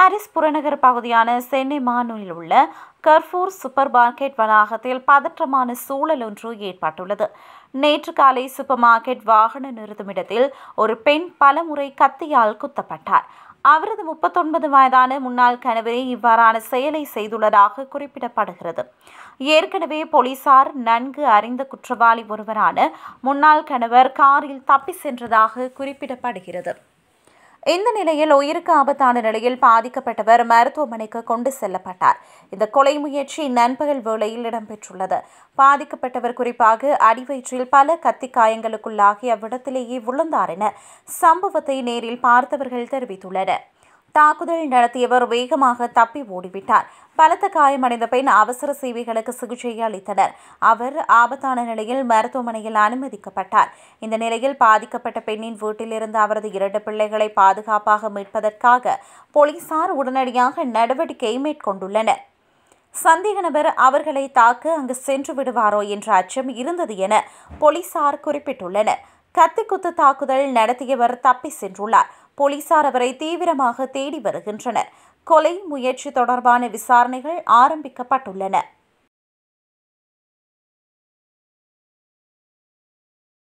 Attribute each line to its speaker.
Speaker 1: Paris புறநகர் பகுதியான சென்னை மாநூலில் உள்ள கர்ஃபூர் சூப்பர் மார்க்கெட் வளாகத்தில் பதற்றமான சூழல் ஒன்று ஏற்பட்டுள்ளது நேற்று காலை சூப்பர் மார்க்கெட் வாகன நிறுத்துமிடத்தில் ஒரு பெண் பலமுறை கத்தியால் குத்தப்பட்டார் அவரது முப்பத்தொன்பது வயதான முன்னாள் கணவரே இவ்வாறான செயலை செய்துள்ளதாக குறிப்பிடப்படுகிறது ஏற்கனவே போலீசார் நன்கு அறிந்த குற்றவாளி ஒருவரான முன்னாள் கணவர் காரில் தப்பி சென்றதாக குறிப்பிடப்படுகிறது இந்த நிலையில் உயிருக்கு ஆபத்தான நிலையில் பாதிக்கப்பட்டவர் மருத்துவமனைக்கு கொண்டு செல்லப்பட்டார் இந்த கொலை முயற்சி நண்பகல் வேளையில் இடம்பெற்றுள்ளது பாதிக்கப்பட்டவர் குறிப்பாக அடிவயிற்றில் பல கத்தி காயங்களுக்குள்ளாகி அவ்விடத்திலேயே விழுந்தார் என சம்பவத்தை நேரில் பார்த்தவர்கள் தெரிவித்துள்ளனர் தாக்குதல் நடத்தியவர் வேகமாக தப்பி ஓடிவிட்டார் பலத்த காயமடைந்த பெண் அவசர சேவைகளுக்கு சிகிச்சை அளித்தனர் அவர் ஆபத்தான நிலையில் மருத்துவமனையில் அனுமதிக்கப்பட்டார் இந்த நிலையில் பாதிக்கப்பட்ட பெண்ணின் வீட்டிலிருந்து அவரது இரண்டு பிள்ளைகளை பாதுகாப்பாக மீட்பதற்காக போலீசார் உடனடியாக நடவடிக்கை மேற்கொண்டுள்ளனர் சந்தேக நபர் அவர்களை தாக்க அங்கு சென்று விடுவாரோ என்ற அச்சம் இருந்தது என போலீசார் குறிப்பிட்டுள்ளனர் கத்திக்குத்து தாக்குதல் நடத்தியவர் தப்பி சென்றுள்ளார் போலீசார் அவரை தீவிரமாக தேடி வருகின்றனர் கொலை முயற்சி தொடர்பான விசாரணைகள் ஆரம்பிக்கப்பட்டுள்ளன